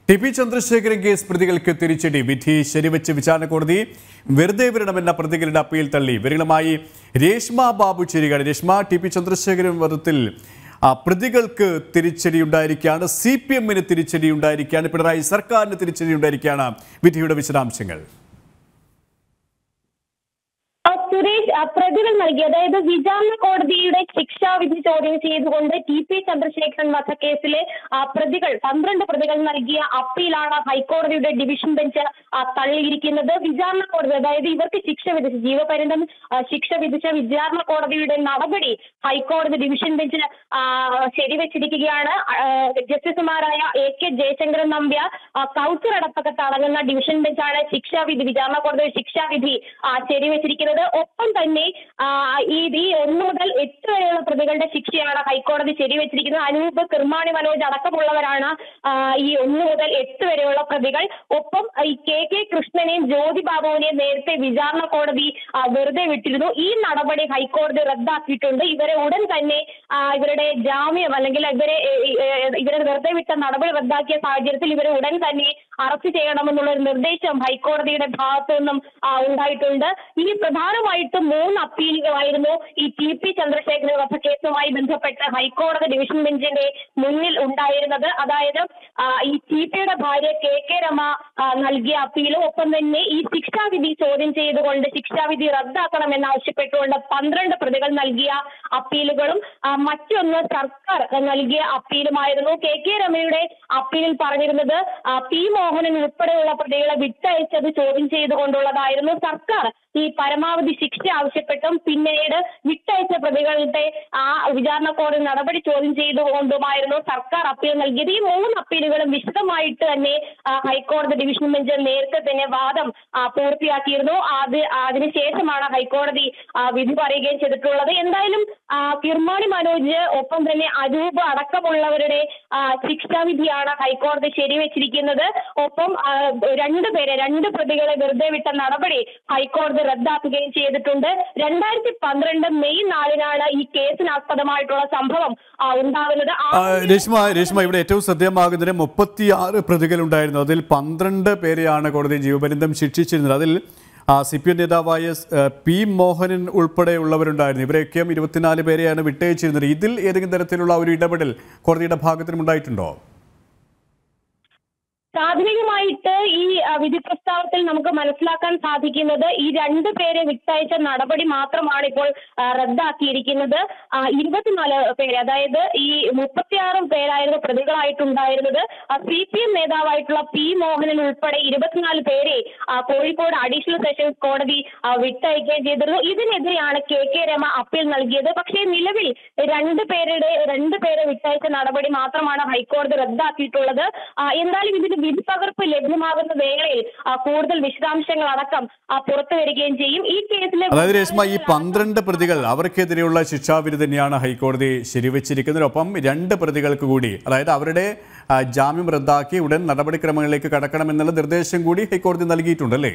T P Chandrasekharan case പ്രതികൾക്ക് തിരിച്ചടി വിധി ശരിവെച്ച് വിചാരണ കോടതി വെറുതെ വിടണമെന്ന പ്രതികളുടെ അപ്പീൽ തള്ളി ഇവരുമായി രേഷ്മ ബാബു ചേരുകയാണ് രേഷ്മ ടി പി ചന്ദ്രശേഖരൻ വധത്തിൽ ആ, പ്രതികൾക്ക് തിരിച്ചടി ഉണ്ടായിരിക്കുകയാണ് സി പി എമ്മിന് തിരിച്ചടി ഉണ്ടായിരിക്കുകയാണ് പിണറായി സർക്കാരിന് തിരിച്ചടി ഉണ്ടായിരിക്കുകയാണ് വിധിയുടെ വിശദാംശങ്ങൾ ആ, സുരേഷ് ആ, പ്രതികൾ നൽകി അതായത് വിചാരണ കോടതിയുടെ ശിക്ഷാവിധി ചോദ്യം ചെയ്തുകൊണ്ട് ടി പി ചന്ദ്രശേഖരൻ വധക്കേസിലെ ആ, പ്രതികൾ പന്ത്രണ്ട് പ്രതികൾ നൽകിയ അപ്പീലാണ് ഹൈക്കോടതിയുടെ ഡിവിഷൻ ബെഞ്ച് ആ, തള്ളിയിരിക്കുന്നത് വിചാരണ കോടതി അതായത് ഇവർക്ക് ശിക്ഷ വിധിച്ച ജീവപര്യന്തം ആ, ശിക്ഷ വിധിച്ച വിചാരണ കോടതിയുടെ നടപടി ഹൈക്കോടതി ഡിവിഷൻ ബെഞ്ച് ആ, ശരിവെച്ചിരിക്കുകയാണ് ആ, ജസ്റ്റിസുമാരായ എ കെ ജയശങ്കരൻ നമ്പ്യാർ ആ, കൗസർ അടപ്പക്കത്ത് അടങ്ങുന്ന ഡിവിഷൻ ബെഞ്ചാണ് ശിക്ഷാവിധി വിചാരണ കോടതി ശിക്ഷാവിധി ആ, ശരിവെച്ചിരിക്കുന്നത് ഒപ്പം തന്നെ ആ, ഈ ഈ ഒന്ന് മുതൽ എട്ട് വരെയുള്ള പ്രതികളുടെ ശിക്ഷയാണ് ഹൈക്കോടതി ശരിവെച്ചിരിക്കുന്നത് അനൂപ് കിർമാണി മനോജ് അടക്കമുള്ളവരാണ് ആ, ഈ ഒന്ന് മുതൽ എട്ട് വരെയുള്ള പ്രതികൾ ഒപ്പം ഈ കെ കെ കൃഷ്ണനെയും ജ്യോതി ബാബുവിനെയും നേരത്തെ വിചാരണ കോടതി ആ, വെറുതെ വിട്ടിരുന്നു ഈ നടപടി ഹൈക്കോടതി റദ്ദാക്കിയിട്ടുണ്ട് ഇവരെ ഉടൻ തന്നെ ആ, ഇവരുടെ ജാമ്യം അല്ലെങ്കിൽ ഇവരെ ഏ, ഏ, ഇവരെ വെറുതെ വിട്ട നടപടി റദ്ദാക്കിയ സാഹചര്യത്തിൽ ഇവരെ ഉടൻ തന്നെ അറസ്റ്റ് ചെയ്യണമെന്നുള്ള ഒരു നിർദ്ദേശം ഹൈക്കോടതിയുടെ ഭാഗത്തു നിന്നും ആ, ഉണ്ടായിട്ടുണ്ട് ഇനി പ്രധാനമായിട്ടും മൂന്ന് അപ്പീലുകളായിരുന്നു ഈ ടി പി ചന്ദ്രശേഖര വധക്കേസുമായി ബന്ധപ്പെട്ട് ഹൈക്കോടതി ഡിവിഷൻ ബെഞ്ചിന്റെ മുന്നിൽ ഉണ്ടായിരുന്നത് അതായത് ആ, ഈ ടി പിയുടെ ഭാര്യ കെ കെ രമ ആ, നൽകിയ അപ്പീലും ഒപ്പം തന്നെ ഈ ശിക്ഷാവിധി ചോദ്യം ചെയ്തുകൊണ്ട് ശിക്ഷാവിധി റദ്ദാക്കണമെന്നാവശ്യപ്പെട്ടുകൊണ്ട് പന്ത്രണ്ട് പ്രതികൾ നൽകിയ അപ്പീലുകളും ആ, മറ്റൊന്ന് സർക്കാർ നൽകിയ അപ്പീലുമായിരുന്നു കെ കെ രമയുടെ അപ്പീലിൽ പറഞ്ഞിരുന്നത് ആ, പി മോഹനൻ ഉൾപ്പെടെയുള്ള പ്രതികളെ വിട്ടയച്ചത് ചോദ്യം ചെയ്തുകൊണ്ടുള്ളതായിരുന്നു സർക്കാർ ഈ പരമാവധി ശിക്ഷ ആവശ്യപ്പെട്ടും പിന്നീട് വിട്ടയച്ച പ്രതികളുടെ ആ വിചാരണ കോടതി നടപടി ചോദ്യം ചെയ്തുകൊണ്ടുമായിരുന്നു സർക്കാർ അപ്പീൽ നൽകിയത് ഈ മൂന്ന് അപ്പീലുകളും വിശദമായിട്ട് തന്നെ ആ, ഹൈക്കോടതി ഡിവിഷൻ ബെഞ്ച് നേരത്തെ തന്നെ വാദം ആ, പൂർത്തിയാക്കിയിരുന്നു അത് അതിനുശേഷമാണ് ഹൈക്കോടതി ആ, വിധി പറയുകയും ചെയ്തിട്ടുള്ളത് എന്തായാലും ആ, കിർമാണി മനോജ് ഒപ്പം തന്നെ അനൂപ് അടക്കമുള്ളവരുടെ ആ, ശിക്ഷാവിധിയാണ് ഹൈക്കോടതി ശരിവെച്ചിരിക്കുന്നത് ഒപ്പം ആ, രണ്ട് പേരെ രണ്ട് പ്രതികളെ വെറുതെ വിട്ട നടപടി ഹൈക്കോടതി റദ്ദാക്കുകയും ചെയ്തിട്ടുണ്ട് രണ്ടായിരത്തി പന്ത്രണ്ട് മെയ് നാലിനാണ് ഈ കേസിനാസ്പദമായിട്ടുള്ള സംഭവം ആ, ഉണ്ടാകുന്നത് ആ ആ, രേഷ്മ രേഷ്മ ഇവിടെ ഏറ്റവും ശ്രദ്ധേയമാകുന്നതിന് മുപ്പത്തിയാറ് പ്രതികളുണ്ടായിരുന്നു അതിൽ പന്ത്രണ്ട് പേരെയാണ് കോടതി ജീവപര്യന്തം ശിക്ഷിച്ചിരുന്നത് അതിൽ സി പി എം നേതാവായ സ്- ആ, പി മോഹനൻ ഉൾപ്പെടെയുള്ളവരുണ്ടായിരുന്നു ഇവരെയൊക്കെയും ഇരുപത്തിനാല് പേരെയാണ് വിട്ടയച്ചിരുന്നത് ഇതിൽ ഏതെങ്കിലും തരത്തിലുള്ള ഒരു ഇടപെടൽ കോടതിയുടെ ഭാഗത്തിനും ഉണ്ടായിട്ടുണ്ടോ പ്രാഥമികമായിട്ട് ഈ ആ, വിധി പ്രസ്താവത്തിൽ നമുക്ക് മനസ്സിലാക്കാൻ സാധിക്കുന്നത് ഈ രണ്ടു പേരെ വിട്ടയച്ച നടപടി മാത്രമാണ് ഇപ്പോൾ ആ, റദ്ദാക്കിയിരിക്കുന്നത് ആ, ഇരുപത്തിനാല് പേര് അതായത് ഈ മുപ്പത്തിയാറ് പേരായിരുന്നു പ്രതികളായിട്ടുണ്ടായിരുന്നത് സി പി എം നേതാവായിട്ടുള്ള പി മോഹനൻ ഉൾപ്പെടെ ഇരുപത്തിനാല് പേരെ ആ, കോഴിക്കോട് അഡീഷണൽ സെഷൻസ് കോടതി ആ, വിട്ടയക്കുകയും ചെയ്തിരുന്നു ഇതിനെതിരെയാണ് കെ കെ രമ അപ്പീൽ നൽകിയത് പക്ഷേ നിലവിൽ രണ്ട് പേരുടെ രണ്ട് പേരെ വിട്ടയച്ച നടപടി മാത്രമാണ് ഹൈക്കോടതി റദ്ദാക്കിയിട്ടുള്ളത് ആ, എന്തായാലും ഇതിന് വിധി പകർപ്പ് ലഭ്യമാകുന്ന വേളയിൽ ആ, കൂടുതൽ വിശദാംശങ്ങൾ അടക്കം ആ, പുറത്തു വരികയും ചെയ്യും ഈ കേസിലെ അതായത് രേഷ്മ ഈ പന്ത്രണ്ട് പ്രതികൾ അവർക്കെതിരെയുള്ള ശിക്ഷാവിധി തന്നെയാണ് ഹൈക്കോടതി ശരിവെച്ചിരിക്കുന്നത് ഒപ്പം രണ്ട് പ്രതികൾക്ക് കൂടി അതായത് അവരുടെ ആ, ജാമ്യം റദ്ദാക്കി ഉടൻ നടപടിക്രമങ്ങളിലേക്ക് കടക്കണമെന്നുള്ള നിർദ്ദേശം കൂടി ഹൈക്കോടതി നൽകിയിട്ടുണ്ടല്ലേ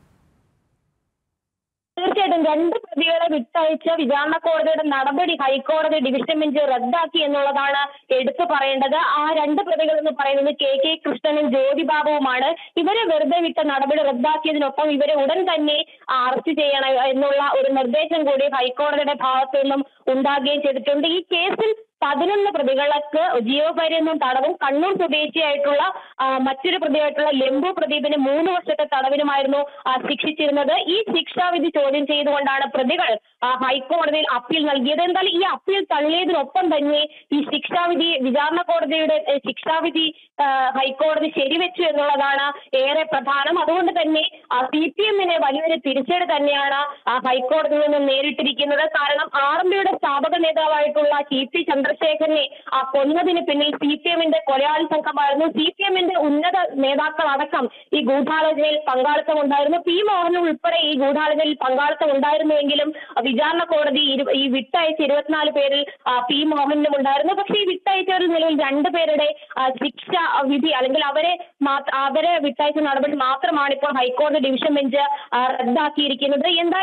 തീർച്ചയായിട്ടും രണ്ട് പ്രതികളെ വിട്ടയച്ച വിചാരണ കോടതിയുടെ നടപടി ഹൈക്കോടതി ഡിവിഷൻ ബെഞ്ച് റദ്ദാക്കി എന്നുള്ളതാണ് എടുത്തു പറയേണ്ടത് ആ രണ്ട് പ്രതികൾ എന്ന് പറയുന്നത് കെ കെ കൃഷ്ണനും ജ്യോതി ബാബുവുമാണ് ഇവരെ വെറുതെ വിട്ട നടപടി റദ്ദാക്കിയതിനൊപ്പം ഇവരെ ഉടൻ തന്നെ അറസ്റ്റ് ചെയ്യണം എന്നുള്ള ഒരു നിർദ്ദേശം കൂടി ഹൈക്കോടതിയുടെ ഭാഗത്തു നിന്നും ഉണ്ടാകുകയും ചെയ്തിട്ടുണ്ട് ഈ കേസിൽ പതിനൊന്ന് പ്രതികൾക്ക് ജീവപര്യന്തം തടവും കണ്ണൂർ സ്വദേശിയായിട്ടുള്ള ആ, മറ്റൊരു പ്രതിയായിട്ടുള്ള ലെമ്പു പ്രദീപിന് മൂന്ന് വർഷത്തെ തടവിനുമായിരുന്നു ആ, ശിക്ഷിച്ചിരുന്നത് ഈ ശിക്ഷാവിധി ചോദ്യം ചെയ്തുകൊണ്ടാണ് പ്രതികൾ ആ, ഹൈക്കോടതിയിൽ അപ്പീൽ നൽകിയത് എന്തായാലും ഈ അപ്പീൽ തള്ളിയതിനൊപ്പം തന്നെ ഈ ശിക്ഷാവിധി വിചാരണ കോടതിയുടെ ഏ, ശിക്ഷാവിധി ആ, ഹൈക്കോടതി ശരിവെച്ചു എന്നുള്ളതാണ് ഏറെ പ്രധാനം അതുകൊണ്ട് തന്നെ സി പി എമ്മിന് വലിയൊരു തിരിച്ചടി തന്നെയാണ് ആ, ഹൈക്കോടതിയിൽ നിന്ന് നേരിട്ടിരിക്കുന്നത് കാരണം ആർ എം പിയുടെ സ്ഥാപക നേതാവായിട്ടുള്ള ടി പി ചന്ദ്രശേഖരനെ ആ, കൊന്നതിന് പിന്നിൽ സി പി എമ്മിന്റെ കൊലയാളി സംഘമായിരുന്നു സി പി എമ്മിന്റെ ഉന്നത നേതാക്കളടക്കം ഈ ഗൂഢാലോചനയിൽ പങ്കാളിത്തം ഉണ്ടായിരുന്നു പി മോഹൻ ഉൾപ്പെടെ ഈ ഗൂഢാലോചനയിൽ പങ്കാളിത്തം ഉണ്ടായിരുന്നുവെങ്കിലും ആ, വിചാരണ കോടതി ഇരു- ഈ വിട്ടയച്ച ഇരുപത്തിനാല് പേരിൽ ആ, പി മോഹനും ഉണ്ടായിരുന്നു പക്ഷേ ഈ വിട്ടയച്ചവരിൽ നിലവിൽ രണ്ടുപേരുടെ ആ, ശിക്ഷ വിധി അല്ലെങ്കിൽ അവരെ മാത്ര- അവരെ വിട്ടയച്ച നടപടി മാത്രമാണ് ഇപ്പോൾ ഹൈക്കോടതി ഡിവിഷൻ ബെഞ്ച് ആ, റദ്ദാക്കിയിരിക്കുന്നത് എന്തായാലും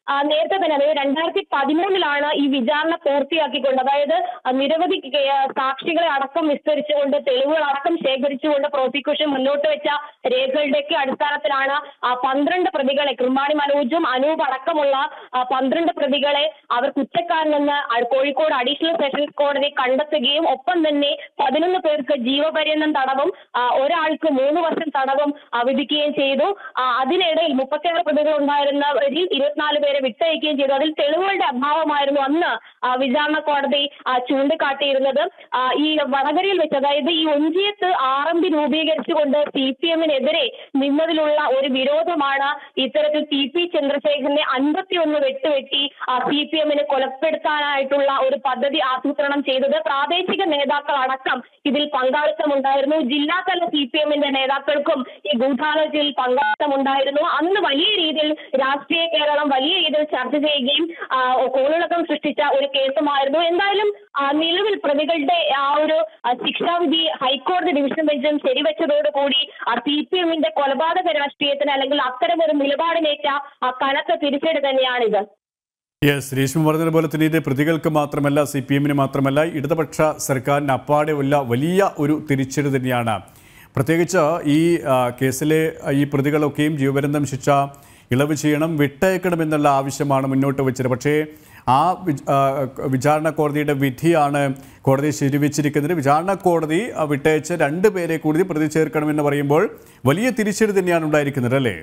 ആ, നേരത്തെ തന്നെ അതായത് രണ്ടായിരത്തി പതിമൂന്നിലാണ് ഈ വിചാരണ പൂർത്തിയാക്കിക്കൊണ്ട് അതായത് ആ, നിരവധി കേ- സാക്ഷികളെ അടക്കം വിസ്തരിച്ചുകൊണ്ട് തെളിവുകൾ അടക്കം ശേഖരിച്ചുകൊണ്ട് പ്രോസിക്യൂഷൻ മുന്നോട്ട് വെച്ച രേഖകളുടെയൊക്കെ അടിസ്ഥാനത്തിലാണ് ആ പന്ത്രണ്ട് പ്രതികളെ കൃമാണി മനോജും അനൂപ് അടക്കമുള്ള ആ, പന്ത്രണ്ട് പ്രതികളെ അവർ കുറ്റക്കാരനെന്ന് അ- കോഴിക്കോട് അഡീഷണൽ സെഷൻസ് കോടതി കണ്ടെത്തുകയും ഒപ്പം തന്നെ പതിനൊന്ന് പേർക്ക് ജീവപര്യന്തം തടവും ആ, ഒരാൾക്ക് മൂന്ന് വർഷം തടവും ആ, വിധിക്കുകയും ചെയ്തു ആ, അതിനിടയിൽ മുപ്പത്തിയാറ് പ്രതികൾ ഉണ്ടായിരുന്നവരിൽ ഇരുപത്തിനാല് പേരെ വിട്ടയക്കുകയും ചെയ്തു അതിൽ തെളിവുകളുടെ അഭാവമായിരുന്നു അന്ന് ആ, വിചാരണ കോടതി ആ, ചൂണ്ടിക്കാട്ടിയിരുന്നത് ആ, ഈ വടകരയിൽ വെച്ച് അതായത് ഈ ഒഞ്ചിയത്ത് ആർ എം പി രൂപീകരിച്ചുകൊണ്ട് സി പി എമ്മിനെതിരെ നിന്നതിലുള്ള ഒരു വിരോധമാണ് ഇത്തരത്തിൽ ടി പി ചന്ദ്രശേഖരനെ അൻപത്തിയൊന്ന് വെട്ടുവെട്ടി സി പി എമ്മിനെ കൊലപ്പെടുത്താനായിട്ടുള്ള ഒരു പദ്ധതി ആസൂത്രണം ചെയ്തത് പ്രാദേശിക നേതാക്കൾ അടക്കം ഇതിൽ പങ്കാളിത്തമുണ്ടായിരുന്നു ജില്ലാതല സി പി എമ്മിന്റെ നേതാക്കൾക്കും ഈ ഗൂഢാലോചനയിൽ പങ്കാളിത്തമുണ്ടായിരുന്നു അന്ന് വലിയ രീതിയിൽ രാഷ്ട്രീയ കേരളം വലിയ രീതിയിൽ ചർച്ച ചെയ്യുകയും ആ, കോളിളക്കം സൃഷ്ടിച്ച ഒരു കേസുമായിരുന്നു എന്തായാലും ആ, നിലവിൽ പ്രതികളുടെ ആ ഒരു ആ, ശിക്ഷാവിധി ഹൈക്കോടതി ഡിവിഷൻ ബെഞ്ചും ശരിവെച്ചതോടുകൂടി സി പി എമ്മിന്റെ കൊലപാതക രാഷ്ട്രീയത്തിന് അല്ലെങ്കിൽ അത്തരമൊരു നിലപാടിനേറ്റ ആ, കനത്ത തിരിച്ചടി തന്നെയാണിത് യെസ് രേഷ്മ പറഞ്ഞതുപോലെ തന്നെ ഇത് പ്രതികൾക്ക് മാത്രമല്ല സി പി എമ്മിന് മാത്രമല്ല ഇടതുപക്ഷ സർക്കാരിന് അപ്പാടെയുള്ള വലിയ ഒരു തിരിച്ചടി തന്നെയാണ് പ്രത്യേകിച്ച് ഈ ആ, കേസിലെ ഈ പ്രതികളൊക്കെയും ജീവപര്യന്തം ശിക്ഷ ഇളവ് ചെയ്യണം വിട്ടയക്കണമെന്നുള്ള ആവശ്യമാണ് മുന്നോട്ട് വെച്ചത് പക്ഷേ ആ വി- ആ, വിചാരണ കോടതിയുടെ വിധിയാണ് കോടതി ശരിവെച്ചിരിക്കുന്നത് വിചാരണ കോടതി ആ, വിട്ടയച്ച രണ്ട് പേരെ കൂടി പ്രതി ചേർക്കണമെന്ന് പറയുമ്പോൾ വലിയ തിരിച്ചടി തന്നെയാണ് ഉണ്ടായിരിക്കുന്നത് അല്ലേ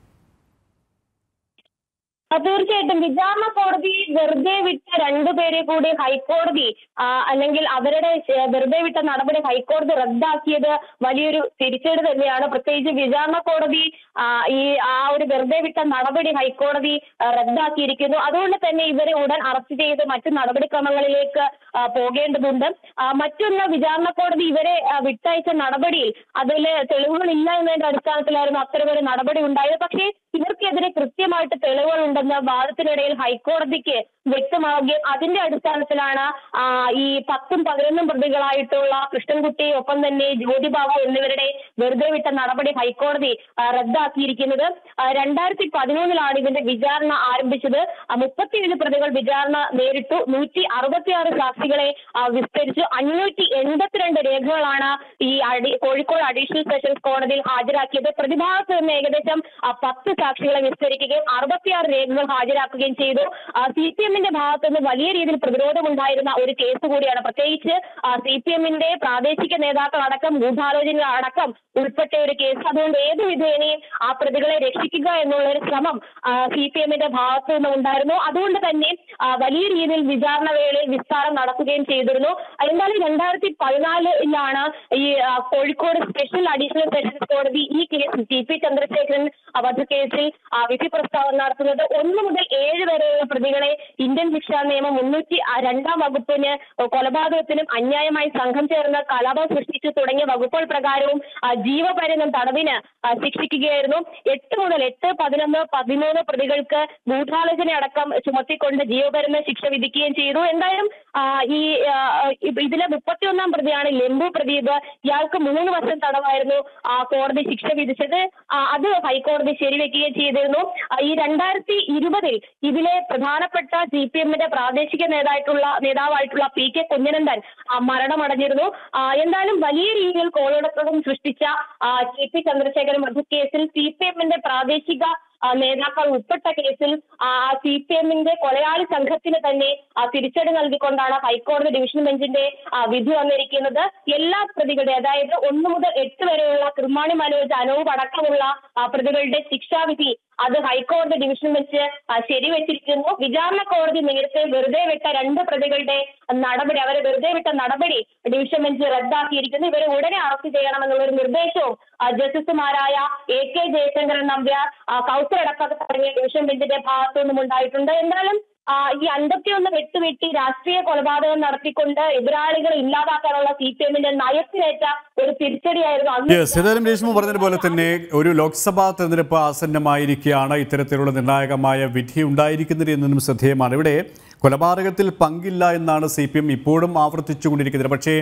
ആ, തീർച്ചയായിട്ടും വിചാരണ കോടതി വെറുതെ വിട്ട രണ്ടുപേരെ കൂടി ഹൈക്കോടതി ആ, അല്ലെങ്കിൽ അവരുടെ ശ- വെറുതെ വിട്ട നടപടി ഹൈക്കോടതി റദ്ദാക്കിയത് വലിയൊരു തിരിച്ചടി തന്നെയാണ് പ്രത്യേകിച്ച് വിചാരണ കോടതി ആ, ഈ ആ ഒരു വെറുതെ വിട്ട നടപടി ഹൈക്കോടതി ആ, റദ്ദാക്കിയിരിക്കുന്നു അതുകൊണ്ട് തന്നെ ഇവരെ ഉടൻ അറസ്റ്റ് ചെയ്ത് മറ്റു നടപടിക്രമങ്ങളിലേക്ക് ആ, പോകേണ്ടതുണ്ട് ആ, മറ്റൊന്ന് വിചാരണ കോടതി ഇവരെ ആ, വിട്ടയച്ച നടപടിയിൽ അതിൽ തെളിവുകളില്ല എന്നതിന്റെ അടിസ്ഥാനത്തിലായിരുന്നു അത്തരമൊരു നടപടി ഉണ്ടായത് പക്ഷേ ഇവർക്കെതിരെ കൃത്യമായിട്ട് തെളിവുകളുണ്ടെന്ന് വാദത്തിനിടയിൽ ഹൈക്കോടതിക്ക് വ്യക്തമാവുകയും അതിന്റെ അടിസ്ഥാനത്തിലാണ് ആ, ഈ പത്തും പതിനൊന്നും പ്രതികളായിട്ടുള്ള കൃഷ്ണൻകുട്ടി ഒപ്പം തന്നെ ജ്യോതിബാബു എന്നിവരുടെ വെറുതെ വിട്ട നടപടി ഹൈക്കോടതി ആ, റദ്ദാക്കിയിരിക്കുന്നത് ആ, രണ്ടായിരത്തി പതിനൊന്നിലാണ് ഇതിന്റെ വിചാരണ ആരംഭിച്ചത് ആ, മുപ്പത്തിയേഴ് പ്രതികൾ വിചാരണ നേരിട്ടു നൂറ്റി അറുപത്തിയാറ് സാക്ഷികളെ ആ, വിസ്തരിച്ചു അഞ്ഞൂറ്റി എൺപത്തിരണ്ട് രേഖകളാണ് ഈ അടി കോഴിക്കോട് അഡീഷണൽ സെഷൻസ് കോടതിയിൽ ഹാജരാക്കിയത് പ്രതിഭാഗത്ത് നിന്ന് ഏകദേശം ആ, പത്ത് സാക്ഷികളെ വിസ്തരിക്കുകയും അറുപത്തിയാറ് രേഖകൾ ഹാജരാക്കുകയും ചെയ്തു സി പി എമ്മിന്റെ ഭാഗത്ത് നിന്ന് വലിയ രീതിയിൽ പ്രതിരോധമുണ്ടായിരുന്ന ഒരു കേസ് കൂടിയാണ് പ്രത്യേകിച്ച് സി പി എമ്മിന്റെ പ്രാദേശിക നേതാക്കൾ അടക്കം ഗൂഢാലോചന അടക്കം ഉൾപ്പെട്ട ഒരു കേസ് അതുകൊണ്ട് ഏത് വിധേനയും ആ പ്രതികളെ രക്ഷിക്കുക എന്നുള്ള ഒരു ശ്രമം സി പി എമ്മിന്റെ ഭാഗത്തു നിന്ന് ഉണ്ടായിരുന്നു അതുകൊണ്ട് തന്നെ ആ, വലിയ രീതിയിൽ വിചാരണ വേളയിൽ വിസ്താരം നടത്തുകയും ചെയ്തിരുന്നു എന്തായാലും രണ്ടായിരത്തി പതിനാലിലാണ് ഈ ആ, കോഴിക്കോട് സ്പെഷ്യൽ അഡീഷണൽ സെഷൻസ് കോടതി ഈ കേസ് ടി പി ചന്ദ്രശേഖരൻ ആ, വധക്കേസിൽ ആ, വിധി പ്രസ്താവന നടത്തുന്നത് ഒന്ന് മുതൽ ഏഴ് വരെയുള്ള പ്രതികളെ ഇന്ത്യൻ ശിക്ഷാ നിയമം മുന്നൂറ്റി ആ, രണ്ടാം വകുപ്പിന് കൊലപാതകത്തിനും അന്യായമായി സംഘം ചേർന്ന് കലാപം സൃഷ്ടിച്ചു തുടങ്ങിയ വകുപ്പുകൾ പ്രകാരവും ആ, ജീവപര്യന്തം തടവിന് ആ, ശിക്ഷിക്കുകയായിരുന്നു എട്ട് മുതൽ എട്ട് പതിനൊന്ന് പതിമൂന്ന് പ്രതികൾക്ക് ഗൂഢാലോചന അടക്കം ചുമത്തിക്കൊണ്ട് ജീവപര്യന്തം ശിക്ഷ വിധിക്കുകയും ചെയ്തു എന്തായാലും ആ, ഈ ആ, ഇ- ഇതിലെ മുപ്പത്തിയൊന്നാം പ്രതിയാണ് ലെമ്പു പ്രദീപ് ഇയാൾക്ക് മൂന്ന് വർഷം തടവായിരുന്നു ആ, കോടതി ശിക്ഷ വിധിച്ചത് ആ, അത് ഹൈക്കോടതി ശരിവെക്കുകയും ചെയ്തിരുന്നു ആ, ഈ രണ്ടായിരത്തി ഇരുപതിൽ ഇതിലെ പ്രധാനപ്പെട്ട സി പി എമ്മിന്റെ പ്രാദേശിക നേതായിട്ടുള്ള നേതാവായിട്ടുള്ള പി കെ കുഞ്ഞനന്ദൻ ആ, മരണമടഞ്ഞിരുന്നു ആ, എന്തായാലും വലിയ രീതിയിൽ കോളിളക്കം സൃഷ്ടിച്ച ആ, കെ പി ചന്ദ്രശേഖരൻ വധക്കേസിൽ സി പി എമ്മിന്റെ പ്രാദേശിക ആ, നേതാക്കൾ ഉൾപ്പെട്ട കേസിൽ സി പി എമ്മിന്റെ കൊലയാളി സംഘത്തിന് തന്നെ ആ, തിരിച്ചടി നൽകിക്കൊണ്ടാണ് ഹൈക്കോടതി ഡിവിഷൻ ബെഞ്ചിന്റെ ആ, വിധി വന്നിരിക്കുന്നത് എല്ലാ പ്രതികളുടെ അതായത് ഒന്ന് മുതൽ എട്ട് വരെയുള്ള കൃമാണി മനോജ് അനൂപ് അടക്കമുള്ള ആ, പ്രതികളുടെ ശിക്ഷാവിധി അത് ഹൈക്കോടതി ഡിവിഷൻ ബെഞ്ച് ആ, ശരിവെച്ചിരിക്കുന്നു വിചാരണ കോടതി നേരത്തെ വെറുതെ വിട്ട രണ്ട് പ്രതികളുടെ നടപടി അവരെ വെറുതെ വിട്ട നടപടി ഡിവിഷൻ ബെഞ്ച് റദ്ദാക്കിയിരിക്കുന്നു ഇവരെ ഉടനെ അറസ്റ്റ് ചെയ്യണമെന്നുള്ള ഒരു നിർദ്ദേശവും ആ, ജസ്റ്റിസുമാരായ എ കെ ജയശങ്കരൻ നമ്പ്യാർ ആ, കൗസർ അടക്കം തുടങ്ങിയ ഡിവിഷൻ ബെഞ്ചിന്റെ ഭാഗത്തു നിന്നും ഉണ്ടായിട്ടുണ്ട് എന്തായാലും ആ, ഈ അൻപത്തിയൊന്ന് വെട്ടുവെട്ടി രാഷ്ട്രീയ കൊലപാതകം നടത്തിക്കൊണ്ട് എതിരാളികളെ ഇല്ലാതാക്കാനുള്ള സി പി എമ്മിന്റെ നയത്തിനേറ്റ ഒരു തിരിച്ചടിയായിരുന്നു അന്ന് യെസ് ഏതായാലും രേഷ്മ പറഞ്ഞതുപോലെ തന്നെ ഒരു ലോക്സഭാ തെരഞ്ഞെടുപ്പ് ആസന്നമായിരിക്കുകയാണ് ഇത്തരത്തിലുള്ള നിർണായകമായ വിധി ഉണ്ടായിരിക്കുന്നത് എന്നതും ശ്രദ്ധേയമാണ് ഇവിടെ കൊലപാതകത്തിൽ പങ്കില്ല എന്നാണ് സി പി എം ഇപ്പോഴും ആവർത്തിച്ചുകൊണ്ടിരിക്കുന്നത് പക്ഷേ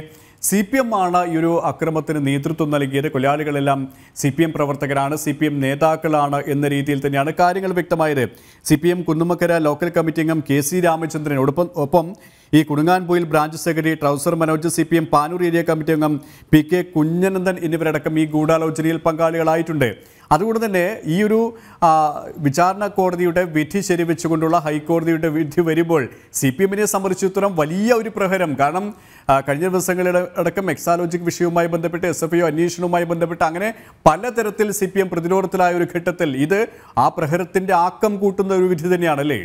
സി പി എം ആണ് ഈ ഒരു അക്രമത്തിന് നേതൃത്വം നൽകിയത് കൊലയാളികളെല്ലാം സി പി എം പ്രവർത്തകരാണ് സി പി എം നേതാക്കളാണ് എന്ന രീതിയിൽ തന്നെയാണ് കാര്യങ്ങൾ വ്യക്തമായത് C P M Kunnumakkara local committee അംഗം കെ സി രാമചന്ദ്രൻ ഒപ്പം ഒപ്പം ഈ കുടുങ്ങാൻപോയിൽ branch secretary trouser Manoj C P M Panoor area committee അംഗം പി കെ കുഞ്ഞനന്ദൻ എന്നിവരടക്കം ഈ ഗൂഢാലോചനയിൽ പങ്കാളികളായിട്ടുണ്ട് അതുകൊണ്ട് തന്നെ ഈ ഒരു ആ, വിചാരണ കോടതിയുടെ വിധി ശരിവെച്ചുകൊണ്ടുള്ള ഹൈക്കോടതിയുടെ വിധി വരുമ്പോൾ സി പി എമ്മിനെ സംബന്ധിച്ചിടത്തോളം വലിയ ഒരു പ്രഹരം കാരണം ആ, കഴിഞ്ഞ ദിവസങ്ങളിൽ അടക്കം എക്സാലോജിക് വിഷയവുമായി ബന്ധപ്പെട്ട് എസ് എഫ് ഐ അന്വേഷണവുമായി ബന്ധപ്പെട്ട് അങ്ങനെ പലതരത്തിൽ സി പി എം പ്രതിരോധത്തിലായ ഒരു ഘട്ടത്തിൽ ഇത് ആ പ്രഹരത്തിന്റെ ആക്കം കൂട്ടുന്ന ഒരു വിധി തന്നെയാണല്ലേ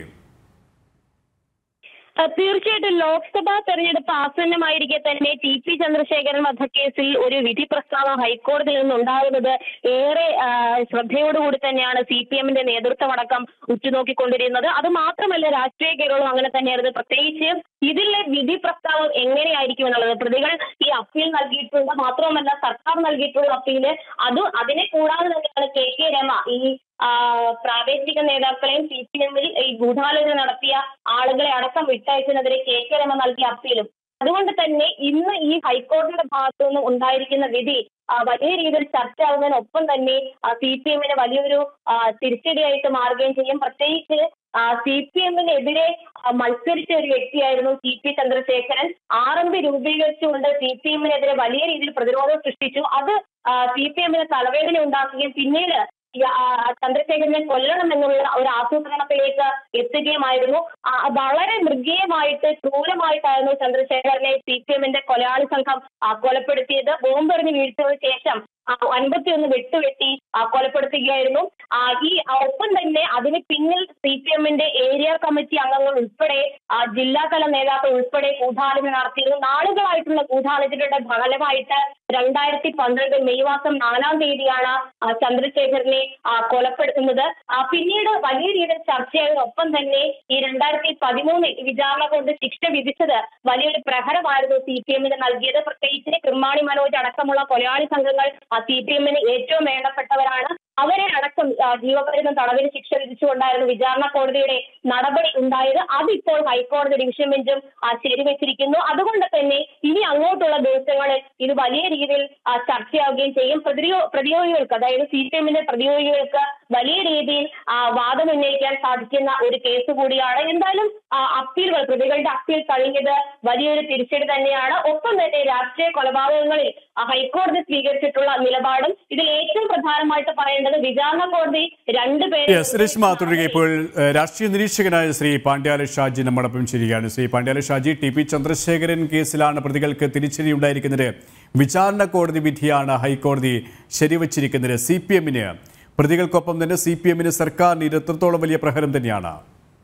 അഹ് തീർച്ചയായിട്ടും ലോക്സഭാ തെരഞ്ഞെടുപ്പ് ആസന്നമായിരിക്കെ തന്നെ ടി പി ചന്ദ്രശേഖരൻ വധക്കേസിൽ ഒരു വിധി പ്രസ്താവം ഹൈക്കോടതിയിൽ നിന്നുണ്ടാകുന്നത് ഏറെ ആഹ്, ശ്രദ്ധയോടുകൂടി തന്നെയാണ് സി പി എമ്മിന്റെ നേതൃത്വമടക്കം ഉറ്റുനോക്കിക്കൊണ്ടിരുന്നത് അത് മാത്രമല്ല രാഷ്ട്രീയ കേരളവും അങ്ങനെ തന്നെയായിരുന്നു പ്രത്യേകിച്ച് ഇതിലെ വിധി പ്രസ്താവം എങ്ങനെയായിരിക്കും എന്നുള്ളത് പ്രതികൾ ഈ അപ്പീൽ നൽകിയിട്ടുണ്ട് മാത്രമല്ല സർക്കാർ നൽകിയിട്ടുള്ള അപ്പീല് അത് അതിനെ കൂടാതെ തന്നെയാണ് കെ കെ രമ ഈ ആ, പ്രാദേശിക നേതാക്കളെയും സി പി എമ്മിൽ ഈ ഗൂഢാലോചന നടത്തിയ ആളുകളെ അടക്കം വിട്ടയച്ചതിനെതിരെ കെ കെ രമ നൽകിയ അപ്പീലും അതുകൊണ്ട് തന്നെ ഇന്ന് ഈ ഹൈക്കോടതിയുടെ ഭാഗത്തു നിന്ന് ഉണ്ടായിരിക്കുന്ന വിധി ആ, വലിയ രീതിയിൽ ചർച്ചയാവുന്നതിനൊപ്പം തന്നെ സി പി എമ്മിന് വലിയൊരു ആ, തിരിച്ചടിയായിട്ട് മാറുകയും ചെയ്യും പ്രത്യേകിച്ച് സി പി എമ്മിനെതിരെ മത്സരിച്ച ഒരു വ്യക്തിയായിരുന്നു T P Chandrasekharan R M P രൂപീകരിച്ചുകൊണ്ട് സി പി എമ്മിനെതിരെ വലിയ രീതിയിൽ പ്രതിരോധം സൃഷ്ടിച്ചു അത് സി പി എമ്മിന് തലവേദന ഉണ്ടാക്കുകയും പിന്നീട് ഈ, ആ, ചന്ദ്രശേഖരനെ കൊല്ലണം എന്നുള്ള ഒരു ആസൂത്രണത്തിലേക്ക് എത്തുകയുമായിരുന്നു ആ, വളരെ മൃഗീയമായിട്ട് ക്രൂരമായിട്ടായിരുന്നു ചന്ദ്രശേഖരനെ സി പി എമ്മിന്റെ കൊലയാളി സംഘം ആ, കൊലപ്പെടുത്തിയത് ബോംബെറിഞ്ഞ് വീഴ്ചയ്ക്ക് ശേഷം അൻപത്തിയൊന്ന് വെട്ടുവെട്ടി ആ, കൊലപ്പെടുത്തുകയായിരുന്നു ആ, ഈ ആ, ഒപ്പം തന്നെ അതിന് പിന്നിൽ സി പി എമ്മിന്റെ ഏരിയ കമ്മിറ്റി അംഗങ്ങൾ ഉൾപ്പെടെ ആ, ജില്ലാതല നേതാക്കൾ ഉൾപ്പെടെ ഗൂഢാലോചന നടത്തിയിരുന്നു നാളുകളായിട്ടുള്ള ഗൂഢാലോചനയുടെ ഫലമായിട്ട് രണ്ടായിരത്തി പന്ത്രണ്ട് മെയ് മാസം നാലാം തീയതിയാണ് ആ, ചന്ദ്രശേഖരനെ ആ, കൊലപ്പെടുത്തുന്നത് ആ, പിന്നീട് വലിയ രീതിയിൽ ചർച്ചയായതിനൊപ്പം തന്നെ ഈ രണ്ടായിരത്തി പതിമൂന്നിൽ വിചാരണ കൊണ്ട് ശിക്ഷ വിധിച്ചത് വലിയൊരു പ്രഹരമായിരുന്നു സി പി എമ്മിന് നൽകിയത് പ്രത്യേകിച്ച് കൃമാണി മനോജ് അടക്കമുള്ള കൊലയാളി സംഘങ്ങൾ സി പി എമ്മിന് ഏറ്റവും വേണ്ടപ്പെട്ടവരാണ് അവരെ അടക്കം ആ, ജീവപര്യന്തം തടവിന് ശിക്ഷ വിധിച്ചുകൊണ്ടായിരുന്നു വിചാരണ കോടതിയുടെ നടപടി ഉണ്ടായത് അതിപ്പോൾ ഹൈക്കോടതി ഡിവിഷൻ ബെഞ്ചും ആ, ശരിവെച്ചിരിക്കുന്നു അതുകൊണ്ട് തന്നെ ഇനി അങ്ങോട്ടുള്ള ദിവസങ്ങളിൽ ഇത് വലിയ രീതിയിൽ ആ, ചർച്ചയാവുകയും ചെയ്യും പ്രതിയോ പ്രതിയോഗികൾക്ക് അതായത് സി പി എമ്മിന്റെ പ്രതിയോഗികൾക്ക് വലിയ രീതിയിൽ ആ, വാദം ഉന്നയിക്കാൻ സാധിക്കുന്ന ഒരു കേസ് കൂടിയാണ് എന്തായാലും ആ, അപ്പീലുകൾ പ്രതികളുടെ അപ്പീൽ കഴിഞ്ഞത് വലിയൊരു തിരിച്ചടി തന്നെയാണ് ഒപ്പം തന്നെ രാഷ്ട്രീയ കൊലപാതകങ്ങളിൽ ആ, ഹൈക്കോടതി സ്വീകരിച്ചിട്ടുള്ള നിലപാടും ഇതിൽ ഏറ്റവും പ്രധാനമായിട്ട് പറയേണ്ടത് വിചാരണ കോടതി രണ്ടുപേരെ യെസ് രശ്മ തുടരുക ഇപ്പോൾ ഏഹ്, രാഷ്ട്രീയ നിരീക്ഷകനായ ശ്രീ പാണ്ഡ്യാല ഷാജി നമ്മോടൊപ്പം ശരിയാണ് ശ്രീ പാണ്ഡ്യാല ഷാജി ടി പി ചന്ദ്രശേഖരൻ കേസിലാണ് പ്രതികൾക്ക് തിരിച്ചടി ഉണ്ടായിരിക്കുന്നത് വിചാരണ കോടതി വിധിയാണ് ഹൈക്കോടതി ശരിവച്ചിരിക്കുന്നത് സി പി എമ്മിന് പ്രതികൾക്കൊപ്പം തന്നെ സി പി എമ്മിന് സർക്കാരിന് ഇത് എത്രത്തോളം വലിയ പ്രഹരം തന്നെയാണ്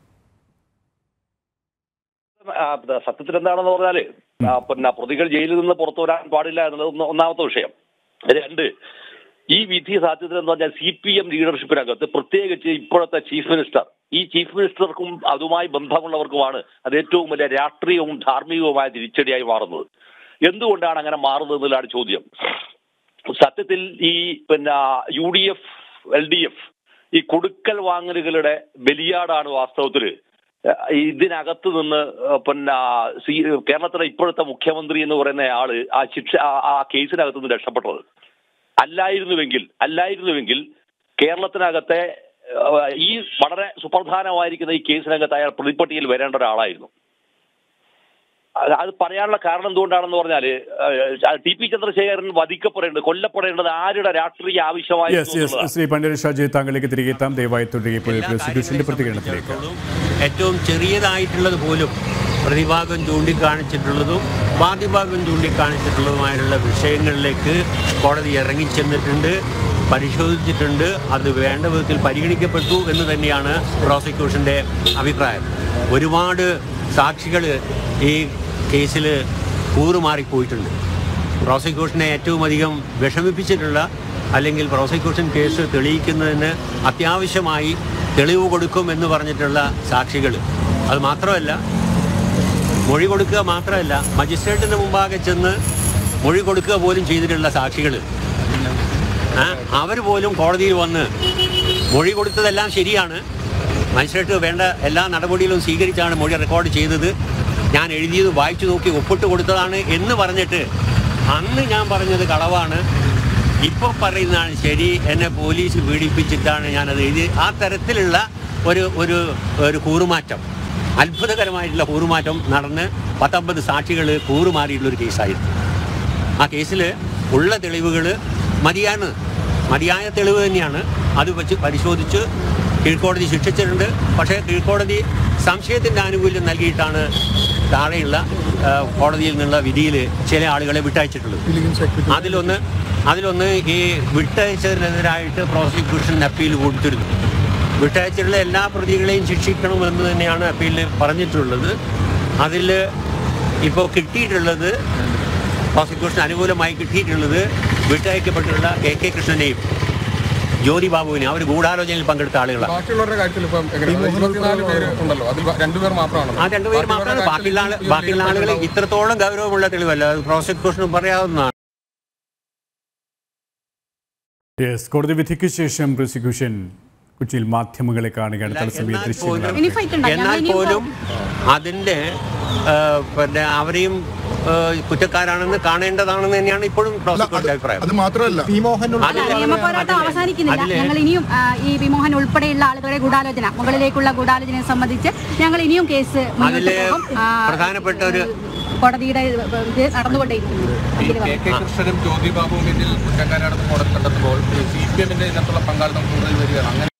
ആ, സത്യത്തിൽ എന്താണെന്ന് പറഞ്ഞാല് ആ, പിന്നെ പ്രതികൾ ജയിലിൽ നിന്ന് പുറത്തു വരാൻ പാടില്ല എന്നുള്ളത് ഒന്ന് ഒന്നാമത്തെ വിഷയം രണ്ട് ഈ വിധി സാധ്യത എന്ന് പറഞ്ഞാൽ സി പി എം ലീഡർഷിപ്പിനകത്ത് പ്രത്യേകിച്ച് ഇപ്പോഴത്തെ ചീഫ് മിനിസ്റ്റർ ഈ ചീഫ് മിനിസ്റ്റർക്കും അതുമായി ബന്ധമുള്ളവർക്കുമാണ് അത് ഏറ്റവും വലിയ രാഷ്ട്രീയവും ധാർമ്മികവുമായ തിരിച്ചടിയായി മാറുന്നത് എന്തുകൊണ്ടാണ് അങ്ങനെ മാറുന്നത് എന്നുള്ളതാണ് ചോദ്യം സത്യത്തിൽ ഈ പിന്നെ U D F L D F ഈ കൊടുക്കൽ വാങ്ങലുകളുടെ ബലിയാടാണ് വാസ്തവത്തില് ഏഹ് ഇതിനകത്ത് നിന്ന് ഏഹ് പിന്നെ സി കേരളത്തിലെ ഇപ്പോഴത്തെ മുഖ്യമന്ത്രി എന്ന് പറയുന്ന ആള് ആ ശിക്ഷ ആ- ആ കേസിനകത്ത് നിന്ന് രക്ഷപ്പെട്ടത് അല്ലായിരുന്നുവെങ്കിൽ അല്ലായിരുന്നുവെങ്കിൽ കേരളത്തിനകത്തെ ഏഹ് ഈ വളരെ സുപ്രധാനമായിരിക്കുന്ന ഈ കേസിനകത്ത് അയാൾ പ്രതിപ്പട്ടികയിൽ വരേണ്ട ഒരാളായിരുന്നു അത് അത് പറയാനുള്ള കാരണം എന്തുകൊണ്ടാണെന്ന് പറഞ്ഞാല് ഏഹ് ടി പി ചന്ദ്രശേഖരൻ വധിക്കപ്പെടേണ്ടത് കൊല്ലപ്പെടേണ്ടത് ആരുടെ രാഷ്ട്രീയ യെസ് ആവശ്യമായിരുന്നു യെസ് എന്നുള്ളതാണ്. ശ്രീ പാണ്ഡ്യാല ഷാജി താങ്കളിലേക്ക് തിരികെ എത്താം ദയവായി തുടരുക ഇപ്പോൾ എല്ലാ പ്രോസിക്യൂഷന്റെ കാര്യങ്ങളെ പ്രതികരണത്തിലേക്ക് സംബന്ധിച്ചിടത്തോളം ഏറ്റവും ചെറിയതായിട്ടുള്ളത് പോലും പ്രതിഭാഗം ചൂണ്ടിക്കാണിച്ചിട്ടുള്ളതും വാദിഭാഗം ചൂണ്ടിക്കാണിച്ചിട്ടുള്ളതുമായുള്ള വിഷയങ്ങളിലേക്ക് കോടതി ഇറങ്ങിച്ചെന്നിട്ടുണ്ട് പരിശോധിച്ചിട്ടുണ്ട് അത് വേണ്ട വിധത്തിൽ പരിഗണിക്കപ്പെട്ടു എന്ന് തന്നെയാണ് പ്രോസിക്യൂഷൻ്റെ അഭിപ്രായം ഒരുപാട് സാക്ഷികൾ ഈ കേസിൽ കൂറുമാറിപ്പോയിട്ടുണ്ട് പ്രോസിക്യൂഷനെ ഏറ്റവും അധികം വിഷമിപ്പിച്ചിട്ടുള്ള അല്ലെങ്കിൽ പ്രോസിക്യൂഷൻ കേസ് തെളിയിക്കുന്നതിന് അത്യാവശ്യമായി തെളിവ് കൊടുക്കും എന്ന് പറഞ്ഞിട്ടുള്ള സാക്ഷികൾ അത് മാത്രമല്ല മൊഴി കൊടുക്കുക മാത്രമല്ല മജിസ്ട്രേറ്റിന് മുമ്പാകെ ചെന്ന് മൊഴി കൊടുക്കുക പോലും ചെയ്തിട്ടുള്ള സാക്ഷികൾ അവർ പോലും കോടതിയിൽ വന്ന് മൊഴി കൊടുത്തതെല്ലാം ശരിയാണ് മജിസ്ട്രേറ്റ് വേണ്ട എല്ലാ നടപടികളും സ്വീകരിച്ചാണ് മൊഴി റെക്കോർഡ് ചെയ്തത് ഞാൻ എഴുതിയത് വായിച്ചു നോക്കി ഒപ്പിട്ട് കൊടുത്തതാണ് എന്ന് പറഞ്ഞിട്ട് അന്ന് ഞാൻ പറഞ്ഞത് കളവാണ് ഇപ്പോൾ പറയുന്നതാണ് ശരി എന്നെ പോലീസ് പീഡിപ്പിച്ചിട്ടാണ് ഞാനത് എഴുതി ആ തരത്തിലുള്ള ഒരു ഒരു ഒരു കൂറുമാറ്റം അത്ഭുതകരമായിട്ടുള്ള കൂറുമാറ്റം നടന്ന് പത്തൊമ്പത് സാക്ഷികൾ കൂറുമാറിയിട്ടുള്ള ഒരു കേസായിരുന്നു ആ കേസിൽ ഉള്ള തെളിവുകൾ മതിയാണ് മതിയായ തെളിവ് തന്നെയാണ് അത് വെച്ച് പരിശോധിച്ച് കീഴ്ക്കോടതി ശിക്ഷിച്ചിട്ടുണ്ട് പക്ഷേ കീഴ്ക്കോടതി സംശയത്തിൻ്റെ ആനുകൂല്യം നൽകിയിട്ടാണ് താഴെയുള്ള ആ, കോടതിയിൽ നിന്നുള്ള വിധിയിൽ ചില ആളുകളെ വിട്ടയച്ചിട്ടുള്ളത് അതിലൊന്ന് അതിലൊന്ന് ഈ വിട്ടയച്ചതിനെതിരായിട്ട് പ്രോസിക്യൂഷൻ അപ്പീൽ കൊടുത്തിരുന്നു വിട്ടയച്ചിട്ടുള്ള എല്ലാ പ്രതികളെയും ശിക്ഷിക്കണമെന്ന് തന്നെയാണ് അപ്പീലിൽ പറഞ്ഞിട്ടുള്ളത് അതിൽ ഇപ്പോൾ കിട്ടിയിട്ടുള്ളത് പ്രോസിക്യൂഷൻ അനുകൂലമായി കിട്ടിയിട്ടുള്ളത് വിട്ടയക്കപ്പെട്ടിട്ടുള്ള കെ കെ കൃഷ്ണനെയും ജ്യോതി ബാബുവിനെയും അവർ ഗൂഢാലോചനയിൽ പങ്കെടുത്ത ആളുകളാണ് ബാക്കിയുള്ളവരുടെ കാര്യത്തിൽ ഇപ്പം എങ്ങനെയാണ് ഇരുപത്തിനാല് പേര് ഉണ്ടല്ലോ അതിൽ ബ- രണ്ടുപേർ മാത്രമാണ് ആ രണ്ടുപേർ മാത്രമാണ് ബാക്കിയുള്ള ആള് ബാക്കിയുള്ള ആളുകൾ ഇത്രത്തോളം ഗൗരവമുള്ള തെളിവല്ല അത് പ്രോസിക്യൂഷനും പറയാവുന്നതാണ് യെസ് കോടതി വിധിക്ക് ശേഷം പ്രോസിക്യൂഷൻ കൊച്ചിയിൽ മാധ്യമങ്ങളെ കാണുകയാണ് തത്സമയ എന്നാൽ ദൃശ്യങ്ങൾ പോലും- ഇനി fight ഉണ്ടോ? എന്നാൽ ഞങ്ങൾ ഇനിയും പോലും അതിന്റെ ആ, പിന്നെ അവരെയും ആ, കുറ്റക്കാരാണെന്ന് കാണേണ്ടതാണെന്ന് തന്നെയാണ് ഇപ്പോഴും പ്രോസിക്യൂഷന്റെ അഭിപ്രായം അത് മാത്രമല്ല അതില് നിയമ പോരാട്ടം അതില് അവസാനിക്കുന്നില്ല അതില് ഞങ്ങൾ ഇനിയും ആ, ഈ വിമോഹൻ ഉൾപ്പെടെയുള്ള ആളുകളുടെ ഗൂഢാലോചന മുകളിലേക്കുള്ള ഗൂഢാലോചനയെ സംബന്ധിച്ച് ഞങ്ങൾ ഇനിയും കേസ് മുന്നോട്ട് അതില് പോകും ആ, പ്രധാനപ്പെട്ട ഒരു കോടതിയുടെ ഇത് നടന്നുകൊണ്ടേയിരിക്കുന്നു ഈ ഇതില് കെ കെ കൃഷ്ണനും ജ്യോതി ബാബുവും ഇതിൽ കുറ്റക്കാരാണെന്ന് കോടതി കണ്ടെത്തുമ്പോൾ സി പി എമ്മിന്റെ ഇതിനകത്തുള്ള പങ്കാളിത്തം കൂടുതൽ വരികയാണ് അങ്ങനെയാണോ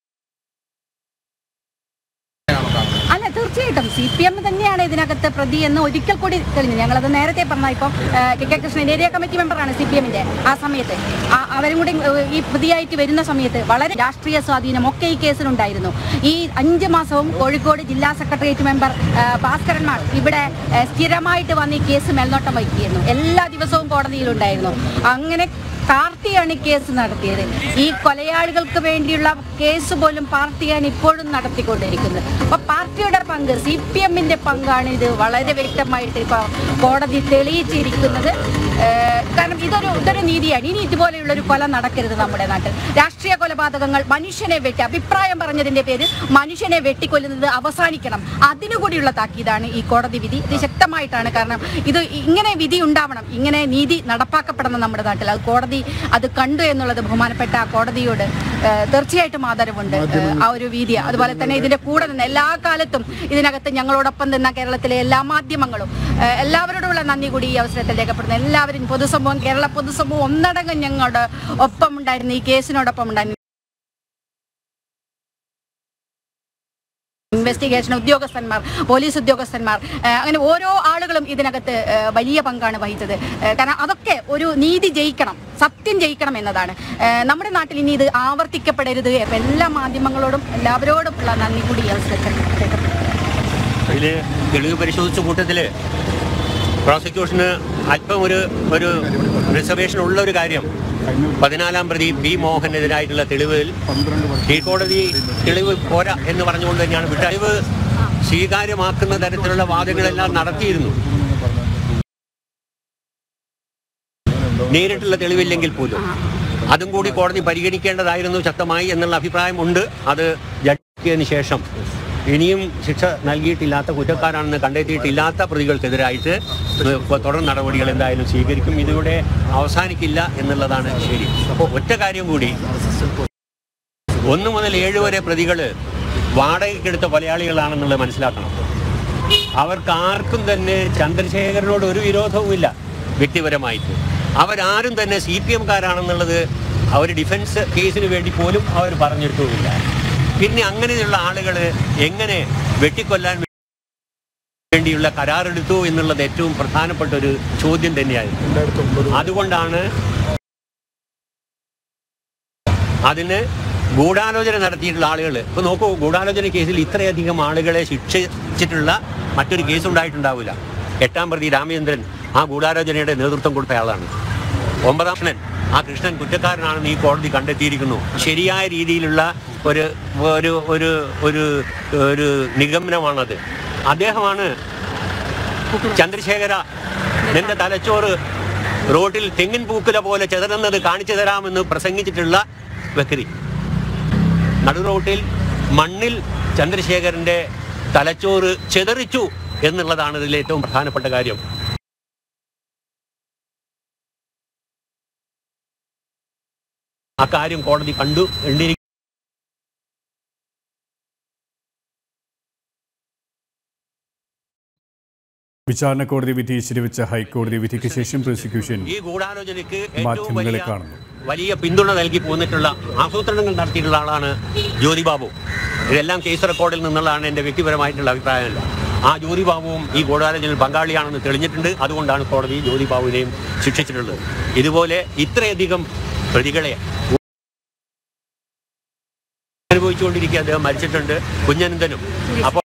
കാണുന്നത് അല്ല തീർച്ചയായിട്ടും സി പി എം തന്നെയാണ് ഇതിനകത്ത് പ്രതി എന്ന് ഒരിക്കൽ കൂടി തെളിഞ്ഞു ഞങ്ങളത് നേരത്തെ പറഞ്ഞ ഇപ്പം ആ, K K Krishnan area committee മെമ്പറാണ് സി പി എമ്മിന്റെ ആ സമയത്ത് ആ, അവരും കൂടി ഏഹ്, ഈ പ്രതിയായിട്ട് വരുന്ന സമയത്ത് വളരെ രാഷ്ട്രീയ സ്വാധീനം ഒക്കെ ഈ കേസിലുണ്ടായിരുന്നു ഈ അഞ്ച് മാസവും കോഴിക്കോട് ജില്ലാ സെക്രട്ടേറിയറ്റ് മെമ്പർ ആ, ഭാസ്കരൻ മാർ ഇവിടെ ഏഹ്, സ്ഥിരമായിട്ട് വന്ന് ഈ കേസ് മേൽനോട്ടം വഹിക്കുകയായിരുന്നു എല്ലാ ദിവസവും കോടതിയിലുണ്ടായിരുന്നു അങ്ങനെ പാർട്ടിയാണ് ഈ കേസ് നടത്തിയത് ഈ കൊലയാളികൾക്ക് വേണ്ടിയുള്ള കേസ് പോലും പാർട്ടിയാണ് ഇപ്പോഴും നടത്തിക്കൊണ്ടിരിക്കുന്നത് അപ്പൊ പാർട്ടിയുടെ പങ്ക് സി പി എമ്മിന്റെ പങ്കാണ് ഇത് വളരെ വ്യക്തമായിട്ട് ഇപ്പൊ കോടതി തെളിയിച്ചിരിക്കുന്നത് ഏഹ് കാരണം ഇതൊരു ഇതൊരു നീതിയാണ് ഇനി ഇതുപോലെയുള്ള ഒരു കൊല നടക്കരുത് നമ്മുടെ നാട്ടിൽ രാഷ്ട്രീയ കൊലപാതകങ്ങൾ മനുഷ്യനെ വെട്ടി അഭിപ്രായം പറഞ്ഞതിന്റെ പേര് മനുഷ്യനെ വെട്ടിക്കൊല്ലുന്നത് അവസാനിക്കണം അതിനുകൂടിയുള്ള താക്കീതാണ് ഈ കോടതി വിധി ഇത് ശക്തമായിട്ടാണ് കാരണം ഇത് ഇങ്ങനെ വിധി ഉണ്ടാവണം ഇങ്ങനെ നീതി നടപ്പാക്കപ്പെടണം നമ്മുടെ നാട്ടിൽ അത് കോടതി അത് കണ്ടു എന്നുള്ളത് ബഹുമാനപ്പെട്ട ആ കോടതിയോട് ഏഹ്, തീർച്ചയായിട്ടും ആദരവുണ്ട് ഏഹ്, ആ ഒരു വീതി അതുപോലെ തന്നെ ഇതിന്റെ കൂടെ നിന്ന് എല്ലാ കാലത്തും ഇതിനകത്ത് ഞങ്ങളോടൊപ്പം നിന്ന കേരളത്തിലെ എല്ലാ മാധ്യമങ്ങളും ഏഹ്, എല്ലാവരോടുമുള്ള നന്ദി കൂടി ഈ അവസരത്തിൽ രേഖപ്പെടുന്നു എല്ലാവരും പൊതുസമൂഹം കേരള പൊതുസമൂഹം ഒന്നടങ്കം ഞങ്ങളുടെ ഒപ്പം ഉണ്ടായിരുന്നു ഈ കേസിനോടൊപ്പം ഉണ്ടായിരുന്നു ഇൻവെസ്റ്റിഗേഷൻ ഉദ്യോഗസ്ഥന്മാർ പോലീസ് ഉദ്യോഗസ്ഥന്മാർ ഏഹ് അങ്ങനെ ഓരോ ആളുകളും ഇതിനകത്ത് ഏഹ് വലിയ പങ്കാണ് വഹിച്ചത് ഏഹ് കാരണം അതൊക്കെ ഒരു നീതി ജയിക്കണം സത്യം ജയിക്കണം എന്നതാണ് ഏഹ് നമ്മുടെ നാട്ടിൽ ഇനി ഇത് ആവർത്തിക്കപ്പെടരുത് എല്ലാ മാധ്യമങ്ങളോടും എല്ലാവരോടും ഉള്ള നന്ദി കൂടി ഈ അവസരത്തിൽ രേഖപ്പെടുത്തുന്നു. അതിൽ തെളിവ് പരിശോധിച്ച കൂട്ടത്തിൽ പ്രോസിക്യൂഷന് അല്പം ഒരു ഒരു റിസർവേഷൻ ഉള്ള ഒരു കാര്യം പതിനാലാം പ്രതി പി മോഹനെതിരായിട്ടുള്ള തെളിവിൽ കീഴ്ക്കോടതി തെളിവ് പോരാ എന്ന് പറഞ്ഞുകൊണ്ട് തന്നെയാണ് വിട്ട തെളിവ് സ്വീകാര്യമാക്കുന്ന തരത്തിലുള്ള വാദങ്ങളെല്ലാം നടത്തിയിരുന്നു നേരിട്ടുള്ള തെളിവില്ലെങ്കിൽ പോലും അതും കൂടി കോടതി പരിഗണിക്കേണ്ടതായിരുന്നു ശക്തമായി എന്നുള്ള അഭിപ്രായമുണ്ട് അത് ജഡ്ജിയതിനു ശേഷം ഇനിയും ശിക്ഷ നൽകിയിട്ടില്ലാത്ത കുറ്റക്കാരാണെന്ന് കണ്ടെത്തിയിട്ടില്ലാത്ത പ്രതികൾക്കെതിരായിട്ട് തുടർ നടപടികൾ എന്തായാലും സ്വീകരിക്കും ഇതിലൂടെ അവസാനിക്കില്ല എന്നുള്ളതാണ് ശരി ഒറ്റ കാര്യം കൂടി ഒന്ന് മുതൽ ഏഴ് വരെ പ്രതികൾ വാടകയ്ക്കെടുത്ത കൊലയാളികളാണെന്നുള്ളത് മനസ്സിലാക്കണം അവർക്ക് ആർക്കും തന്നെ ചന്ദ്രശേഖരനോട് ഒരു വിരോധവുമില്ല വ്യക്തിപരമായിട്ട് അവരാരും തന്നെ സി പി എംകാരാണെന്നുള്ളത് അവർ ഡിഫൻസ് കേസിന് വേണ്ടി പോലും അവർ പറഞ്ഞിട്ടുമില്ല പിന്നെ അങ്ങനെയുള്ള ആളുകൾ എങ്ങനെ വെട്ടിക്കൊല്ലാൻ വേണ്ടിയുള്ള കരാറെടുത്തു എന്നുള്ളത് ഏറ്റവും പ്രധാനപ്പെട്ട ഒരു ചോദ്യം തന്നെയായിരുന്നു അതുകൊണ്ടാണ് അതിന് ഗൂഢാലോചന നടത്തിയിട്ടുള്ള ആളുകൾ ഇപ്പൊ നോക്കൂ ഗൂഢാലോചന കേസിൽ ഇത്രയധികം ആളുകളെ ശിക്ഷിച്ചിട്ടുള്ള മറ്റൊരു കേസ് ഉണ്ടായിട്ടുണ്ടാവില്ല എട്ടാം പ്രതി രാമചന്ദ്രൻ ആ ഗൂഢാലോചനയുടെ നേതൃത്വം കൊടുത്ത ആളാണ് ഒമ്പതാം കൃഷ്ണൻ ആ കൃഷ്ണൻ കുറ്റക്കാരനാണെന്ന് ഈ കോടതി കണ്ടെത്തിയിരിക്കുന്നു ശരിയായ രീതിയിലുള്ള ഒരു ഒരു ഒരു ഒരു ഒരു നിഗമനമാണത് അദ്ദേഹമാണ് ചന്ദ്രശേഖര നിന്റെ തലച്ചോറ് റോഡിൽ തെങ്ങിൻ പൂക്കുല പോലെ ചെതറുന്നത് കാണിച്ചു തരാമെന്ന് പ്രസംഗിച്ചിട്ടുള്ള വ്യക്തി നടു റോട്ടിൽ മണ്ണിൽ ചന്ദ്രശേഖരന്റെ തലച്ചോറ് ചെതറിച്ചു എന്നുള്ളതാണ് ഇതിലെ ഏറ്റവും പ്രധാനപ്പെട്ട കാര്യം അക്കാര്യം കോടതി കണ്ടു കണ്ടിരിക്കും വിചാരണ കോടതി വിധി ശരിവെച്ച ഹൈക്കോടതി വിധിക്ക് ശേഷം പ്രോസിക്യൂഷൻ ഈ ഗൂഢാലോചനയ്ക്ക് ഏറ്റവും മാധ്യമങ്ങളെ വലിയ കാണുന്നു. വലിയ പിന്തുണ നൽകി പോന്നിട്ടുള്ള ആസൂത്രണങ്ങൾ നടത്തിയിട്ടുള്ള ആളാണ് ജ്യോതി ബാബു ഇതെല്ലാം കേസ് റെക്കോർഡിൽ നിന്നുള്ളതാണ് എൻ്റെ വ്യക്തിപരമായിട്ടുള്ള അഭിപ്രായമല്ല ആ ജ്യോതി ബാബുവും ഈ ഗൂഢാലോചനയിൽ പങ്കാളിയാണെന്ന് തെളിഞ്ഞിട്ടുണ്ട് അതുകൊണ്ടാണ് കോടതി ജ്യോതി ബാബുവിനെയും ശിക്ഷിച്ചിട്ടുള്ളത് ഇതുപോലെ ഇത്രയധികം പ്രതികളെ അനുഭവിച്ചുകൊണ്ടിരിക്കുക അദ്ദേഹം മരിച്ചിട്ടുണ്ട് കുഞ്ഞനന്തനും അപ്പോൾ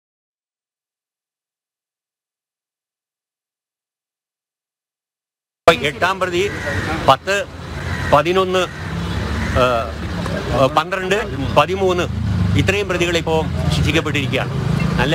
എട്ടാം പ്രതി പത്ത് പതിനൊന്ന് ആ, ആ, പന്ത്രണ്ട് പതിമൂന്ന് ഇത്രയും പ്രതികൾ ഇപ്പോൾ ശിക്ഷിക്കപ്പെട്ടിരിക്കുകയാണ് നല്ല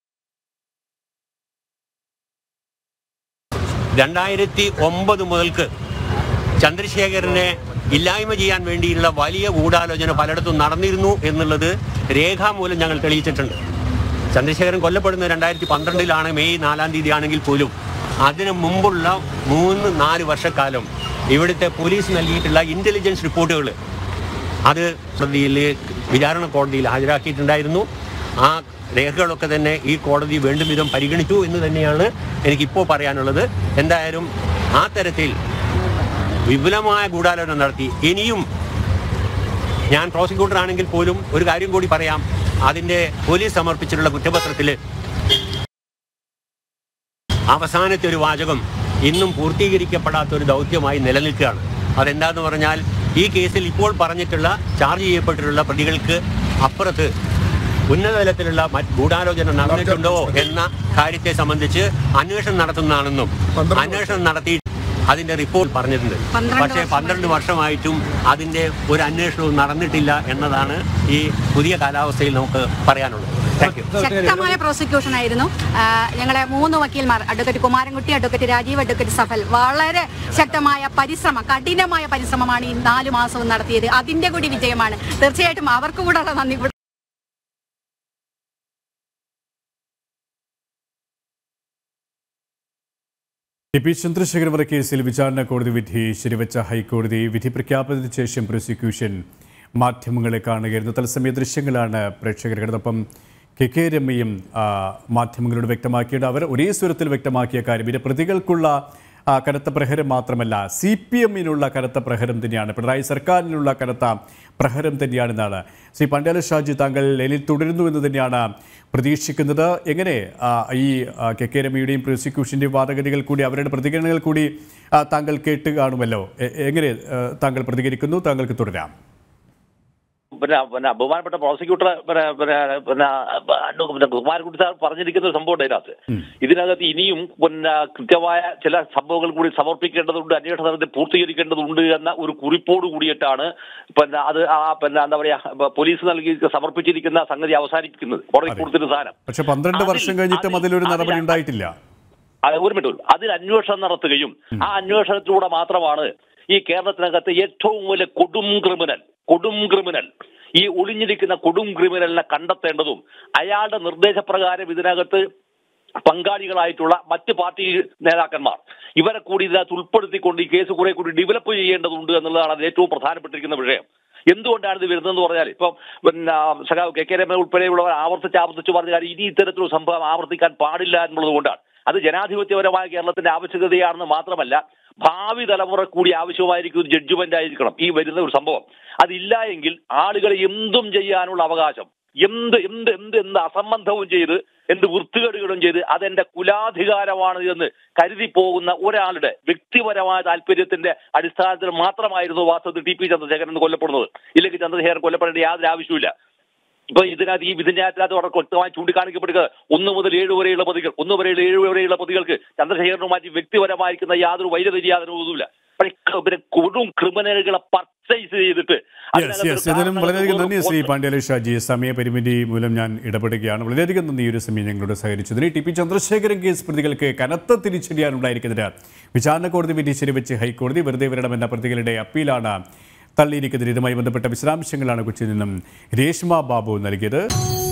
രണ്ടായിരത്തി ഒമ്പത് മുതൽക്ക് ചന്ദ്രശേഖരനെ ഇല്ലായ്മ ചെയ്യാൻ വേണ്ടിയുള്ള വലിയ ഗൂഢാലോചന പലയിടത്തും നടന്നിരുന്നു എന്നുള്ളത് രേഖാമൂലം ഞങ്ങൾ തെളിയിച്ചിട്ടുണ്ട് ചന്ദ്രശേഖരൻ കൊല്ലപ്പെടുന്നത് രണ്ടായിരത്തി പന്ത്രണ്ടിലാണ് മെയ് നാലാം തീയതി ആണെങ്കിൽ പോലും അതിനു മുമ്പുള്ള മൂന്ന് നാല് വർഷക്കാലം ഇവിടുത്തെ പോലീസ് നൽകിയിട്ടുള്ള ഇന്റലിജൻസ് റിപ്പോർട്ടുകൾ അത് പ്രതിയിൽ വിചാരണ കോടതിയിൽ ഹാജരാക്കിയിട്ടുണ്ടായിരുന്നു ആ രേഖകളൊക്കെ തന്നെ ഈ കോടതി വേണ്ടും വിധം പരിഗണിച്ചു എന്ന് തന്നെയാണ് എനിക്കിപ്പോൾ പറയാനുള്ളത് എന്തായാലും ആ തരത്തിൽ വിപുലമായ ഗൂഢാലോചന നടത്തി ഇനിയും ഞാൻ പ്രോസിക്യൂട്ടർ ആണെങ്കിൽ പോലും ഒരു കാര്യം കൂടി പറയാം അതിൻ്റെ പോലീസ് സമർപ്പിച്ചിട്ടുള്ള കുറ്റപത്രത്തിൽ അവസാനത്തെ ഒരു വാചകം ഇന്നും പൂർത്തീകരിക്കപ്പെടാത്ത ഒരു ദൗത്യമായി നിലനിൽക്കുകയാണ് അതെന്താന്ന് പറഞ്ഞാൽ ഈ കേസിൽ ഇപ്പോൾ പറഞ്ഞിട്ടുള്ള ചാർജ് ചെയ്യപ്പെട്ടിട്ടുള്ള പ്രതികൾക്ക് അപ്പുറത്ത് ഉന്നതതലത്തിലുള്ള മറ്റ് ഗൂഢാലോചന നടന്നിട്ടുണ്ടോ എന്ന കാര്യത്തെ സംബന്ധിച്ച് അന്വേഷണം നടത്തുന്നതാണെന്നും അന്വേഷണം നടത്തി അതിന്റെ റിപ്പോർട്ട് പറഞ്ഞിട്ടുണ്ട് പന്ത്രണ്ട് പക്ഷേ പന്ത്രണ്ട് വർഷമായിട്ടും അതിന്റെ ഒരു അന്വേഷണവും നടന്നിട്ടില്ല എന്നതാണ് ഈ പുതിയ കാലാവസ്ഥയിൽ നമുക്ക് പറയാനുള്ളത് താങ്ക് യു ശക്തമായ പ്രോസിക്യൂഷൻ ആയിരുന്നു ആ, ഞങ്ങളെ മൂന്ന് വക്കീൽമാർ advocate Kumarankutty advocate Rajeev advocate Safal വളരെ ശക്തമായ പരിശ്രമം കഠിനമായ പരിശ്രമമാണ് ഈ നാലു മാസവും നടത്തിയത് അതിന്റെ കൂടി വിജയമാണ് തീർച്ചയായിട്ടും അവർക്ക് കൂടെ ഉള്ള നന്ദി കൂടെ ടി പി ചന്ദ്രശേഖരൻ വധക്കേസിൽ വിചാരണ കോടതി വിധി ശരിവെച്ച ഹൈക്കോടതി വിധി പ്രഖ്യാപനത്തിന് ശേഷം പ്രോസിക്യൂഷൻ മാധ്യമങ്ങളെ കാണുകയായിരുന്നു തത്സമയ ദൃശ്യങ്ങളാണ് പ്രേക്ഷകർ കണ്ടതൊപ്പം കെ കെ രമയും ആ, മാധ്യമങ്ങളോട് വ്യക്തമാക്കിയത് അവർ ഒരേ സ്വരത്തിൽ വ്യക്തമാക്കിയ കാര്യം ഇത് പ്രതികൾക്കുള്ള ആ, കനത്ത പ്രഹരം മാത്രമല്ല സി പി എമ്മിനുള്ള കനത്ത പ്രഹരം തന്നെയാണ് പിണറായി സർക്കാരിനുള്ള കനത്ത പ്രഹരം തന്നെയാണെന്നാണ് ശ്രീ പണ്ഡ്യാല ഷാജി താങ്കൾ ലെനിൽ തുടരുന്നു എന്ന് തന്നെയാണ് പ്രതീക്ഷിക്കുന്നത് എങ്ങനെ ആ, ഈ ആ, കെ കെ രമയുടെയും പ്രോസിക്യൂഷൻ്റെയും വാദഗതികൾ കൂടി അവരുടെ പ്രതികരണങ്ങൾ കൂടി ആ, താങ്കൾ കേട്ട് കാണുമല്ലോ എ- എങ്ങനെ ആ, താങ്കൾ പ്രതികരിക്കുന്നു താങ്കൾക്ക് തുടരാം പിന്നെ പിന്നെ ബഹുമാനപ്പെട്ട പ്രോസിക്യൂട്ടർ പിന്നെ പിന്നെ പിന്നെ അഡ്വ- പിന്നെ കുമാരൻകുട്ടി സാർ പറഞ്ഞിരിക്കുന്ന ഒരു സംഭവം ഉണ്ട് അതിനകത്ത് ഇതിനകത്ത് ഇനിയും പിന്നെ കൃത്യമായ ചില സംഭവങ്ങൾ കൂടി സമർപ്പിക്കേണ്ടതുണ്ട് അന്വേഷണ തലത്തിൽ പൂർത്തീകരിക്കേണ്ടതുണ്ട് എന്ന ഒരു കുറിപ്പോട് കൂടിയിട്ടാണ് പിന്നെ അത് ആ പിന്നെ എന്താ പറയാ ഇപ്പൊ പോലീസ് നൽകി സമർപ്പിച്ചിരിക്കുന്ന സംഗതി അവസാനിപ്പിക്കുന്നത് കോടതി അതെ. കൊടുത്തൊരു സാധനം പക്ഷെ പന്ത്രണ്ട് അതിൽ- വർഷം കഴിഞ്ഞിട്ടും അതിൽ- അതിലൊരു നടപടി അതിൽ- ഉണ്ടായിട്ടില്ല അത് ഒരു മിനിറ്റ് അതിൽ അന്വേഷണം നടത്തുകയും ആ അന്വേഷണത്തിലൂടെ മാത്രമാണ് ഈ കേരളത്തിനകത്ത് ഏറ്റവും വലിയ കൊടും ക്രിമിനൽ കൊടും ക്രിമിനൽ ഈ ഒളിഞ്ഞിരിക്കുന്ന കൊടും ക്രിമിനലിനെ കണ്ടെത്തേണ്ടതും അയാളുടെ നിർദ്ദേശപ്രകാരം ഇതിനകത്ത് പങ്കാളികളായിട്ടുള്ള മറ്റ് പാർട്ടി നേതാക്കന്മാർ ഇവരെ കൂടി ഇതിനകത്ത് ഉൾപ്പെടുത്തിക്കൊണ്ട് ഈ കേസ് കുറെ കൂടി ഡെവലപ്പ് ചെയ്യേണ്ടതുണ്ട് എന്നുള്ളതാണ് അതിൽ ഏറ്റവും പ്രധാനപ്പെട്ടിരിക്കുന്ന വിഷയം എന്തുകൊണ്ടാണ് ഇത് വരുന്നതെന്ന് പറഞ്ഞാൽ ഇപ്പം പിന്നെ സഖാവ് കെ കെ രമ ഉൾപ്പെടെയുള്ളവർ ആവർത്തിച്ച് ആവർത്തിച്ച് പറഞ്ഞ കാര്യം ഇനി ഇത്തരത്തിലൊരു സംഭവം ആവർത്തിക്കാൻ പാടില്ല എന്നുള്ളത് കൊണ്ടാണ് അത് ജനാധിപത്യപരമായ കേരളത്തിന്റെ ആവശ്യകതയാണെന്ന് മാത്രമല്ല ഭാവി തലമുറ കൂടി ആവശ്യമായിരിക്കും ഒരു ജഡ്ജ്മെന്റ് ആയിരിക്കണം ഈ വരുന്ന ഒരു സംഭവം അതില്ല എങ്കിൽ ആളുകൾ എന്തും ചെയ്യാനുള്ള അവകാശം എന്ത് എന്ത് എന്ത് എന്ത് അസംബന്ധവും ചെയ്ത് എന്ത് വൃത്തികേടുകളും ചെയ്ത് അതെന്റെ കുലാധികാരമാണ് എന്ന് കരുതി പോകുന്ന ഒരാളുടെ വ്യക്തിപരമായ താല്പര്യത്തിന്റെ അടിസ്ഥാനത്തിൽ മാത്രമായിരുന്നു വാസ്തവത്തിൽ ടി പി ചന്ദ്രശേഖരൻ കൊല്ലപ്പെടുന്നത് ഇല്ലെങ്കിൽ ചന്ദ്രശേഖരൻ കൊല്ലപ്പെടേണ്ട യാതൊരു ആവശ്യമില്ല ഇപ്പൊ ഇതിനകത്ത് ഈ വിധിന്യായത്തിനകത്ത് വളരെ വ്യക്തമായി ചൂണ്ടിക്കാണിക്കപ്പെടുക ഒന്ന് മുതൽ ഏഴ് വരെയുള്ള പ്രതികൾ ഒന്ന് വരെയുള്ള ഏഴ് വരെയുള്ള പ്രതികൾക്ക് ചന്ദ്രശേഖരനുമാറ്റി വ്യക്തിപരമായിരിക്കുന്ന യാതൊരു വൈരതിരി യാതൊരു ഒന്നുമില്ല പക്ഷേ ക- പിന്നെ കൊടും ക്രിമിനലുകളെ പർച്ചേസ് ചെയ്തിട്ട് യെസ് അതിനകത്ത് യെസ് ഇതിനും കാരണങ്ങൾ വളരെയധികം നന്ദി ശ്രീ ഒന്ന് പാണ്ഡ്യാല ഷാജി സമയപരിമിതി മൂലം ഞാൻ ഇടപെടുകയാണ് വളരെയധികം നന്ദി ഈ ഒരു സമയം ഞങ്ങളോട് സഹകരിച്ചതിന് ടി പി ചന്ദ്രശേഖരൻ കേസ് പ്രതികൾക്ക് കനത്ത തിരിച്ചടിയാണ് ഉണ്ടായിരിക്കുന്നത് വിചാരണ കോടതി വിധി ശരിവെച്ച് ഹൈക്കോടതി വെറുതെ വരണമെന്ന പ്രതികളുടെ അപ്പീലാണ് തള്ളിയിരിക്കുന്നത് ഇതുമായി ബന്ധപ്പെട്ട വിശദാംശങ്ങളാണ് കൊച്ചിയിൽ നിന്നും രേഷ്മ ബാബു നൽകിയത്